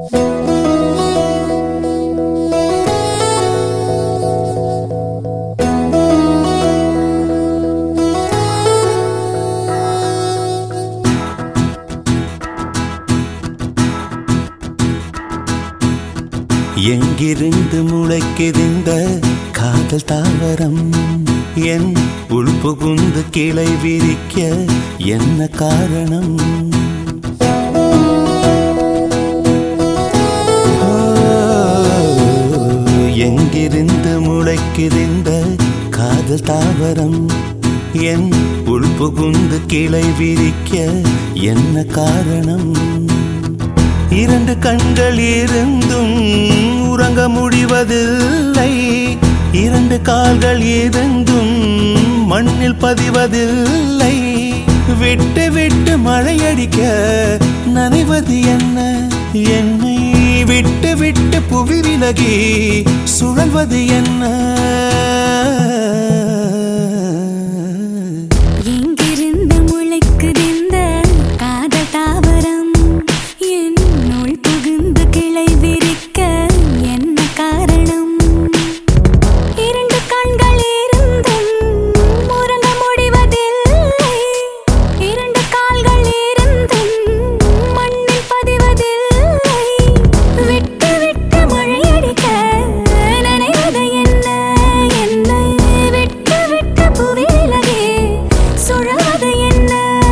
எங்கிருந்து முளைக்குதிந்த காதல் தாவரம் என் உள்புகுந்து கிளை விரிக்க என்ன காரணம் ஓ, எங்கிருந்து முளைக்குதிந்த காதல் தாவரம் என் உள்புகுந்து கிளை விரிக்க என்ன காரணம் இரண்டு கண்கள் இருந்தும் உறங்க முடிவதில்லை இரண்டு கால்கள் இருந்தும் மண்ணில் பதிவதில்லை விட்டு விட்டு மழையடிக்க நனைவது என்ன என்னை விட்டு விட்டு புவி விலகி சுழல்வது என்ன எங்கிருந்து முளைக்குதிந்த காதல் தாவரம் என்னுள் புகுந்து கிளை விரிக்க என்ன காரணம் இரண்டு கண்கள் இருந்தும் உறங்க முடிவதில்லை இரண்டு கால்கள் இருந்தும் மண்ணில் பதிவதில்லை விட்டு விட்டு மழையடிக்க நனைவது என்ன என்னை விட்டு விட்டு புவி விலகி சுழவது என்ன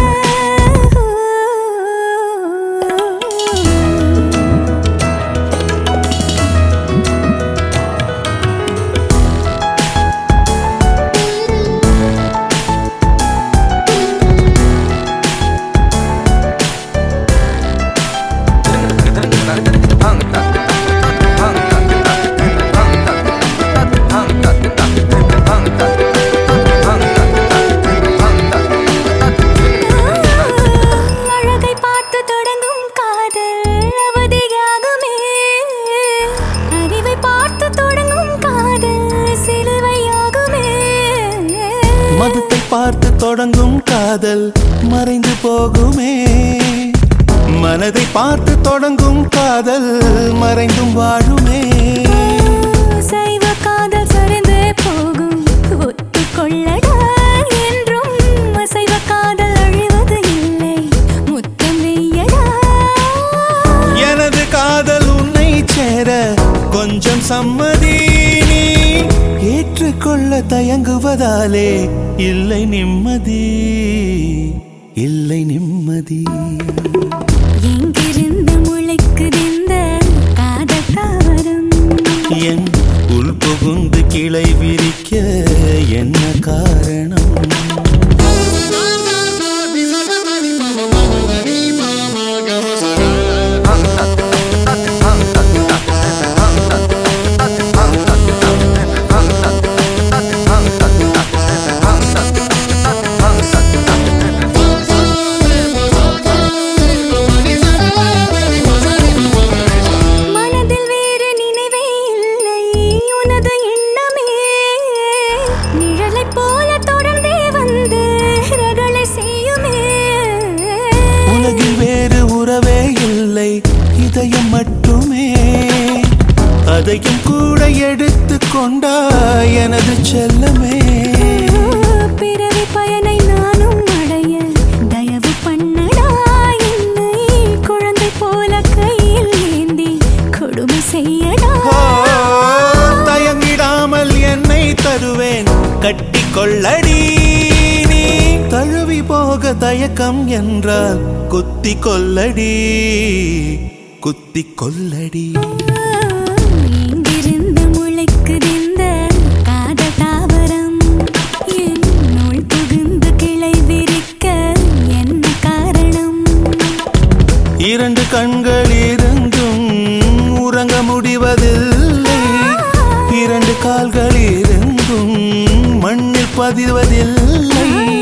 அழகை பார்த்து தொடங்கும் காதல் அவதியாகுமே அறிவை பார்த்து தொடங்கும் காதல் சிலுவையாகுமே மதத்தை பார்த்து தொடங்கும் காதல் மறைந்து போகுமே மனதை பார்த்து தொடங்கும் காதல் மறைந்தும் வாழுமே சைவ காதல் சரிந்தே போகும் ஒத்துக்கொள்ளடா என்றும் அசைவ காதல் அழிவது இல்லை முத்தம் வெய்யடா எனது காதல் உன்னை சேர கொஞ்சம் சம்மதி நீ ஏற்றுக்கொள்ள தயங்குவதாலே இல்லை நிம்மதி இல்லை நிம்மதி எங்கிருந்து முளைக்குதிந்த காதல் தாவரம் என் உள் புகுந்து கிளை விரிக்க என்ன காரணம் மனதில் வேறு நினைவே இல்லை உனது எண்ணமே நிழலைப் போல தொடர்ந்தே வந்து ரகளை செய்யுமே உலகில் வேறு உறவே இல்லை இதயம் மட்டுமே அதையும் கூட எடுத்து கொண்டா எனது செல்லமே பிறவி பயனை நானும் அடைய தயவு பண்ணடா என்னை குழந்தை போல கையில் ஏந்தி கொடுமை செய்யடா ஓ, தயங்கிடாமல் என்னை தருவேன் கட்டி கொள்ளடி நீ தழுவி போக தயக்கம் என்றால் குத்தி கொல்லடி குத்தி கொல்லடி எங்கிருந்து முளைக்குதிந்த காதல் தாவரம் என்னுள் புகுந்து கிளை விரிக்க என்ன காரணம் இரண்டு கண்கள் இருந்தும் உறங்க முடிவதில்லை இரண்டு கால்கள் இருந்தும் மண்ணில் பதிவதில்லை